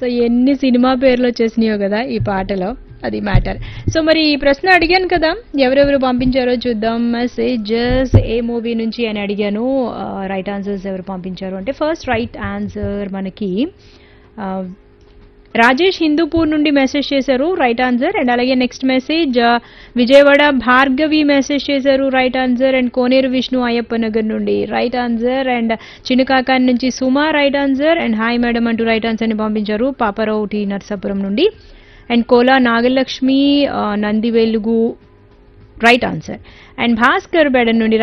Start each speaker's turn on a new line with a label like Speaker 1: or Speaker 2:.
Speaker 1: so ఎన్ని cinema పేర్లు వచ్చేసినాయో కదా ఈ పాటలో అది మ్యాటర్ సో మరి ఈ ప్రశ్న అడిగాను కదా ఎవరెవరు పంపించారో చూద్దాం మెసేజెస్ ఏ మూవీ నుంచి అని అడిగాను రైట్ ఆన్సర్స్ ఎవరు పంపించారు అంటే ఫస్ట్ రైట్ ఆన్సర్ మనకి ఆ, రాజేష్ హిందూపూర్ నుండి మెసేజ్ చేశారు రైట్ ఆన్సర్ అండ్ అలాగే next message Vijayawada Bhargavi message చేశారు right answer and Koneru Vishnu Ayyappa Nagar నుండి రైట్ ఆన్సర్ అండ్ చిన్నకాకాన్ నుంచి Suma right answer and hi madam అంటూ రైట్ ఆన్సర్ ని పంపించారు పాపారావు టి నర్సాపురం నుండి అండ్ కోలా నాగలక్ష్మి ఆ, Nandivelugu right answer and Bhaskar బెడన్ నుండి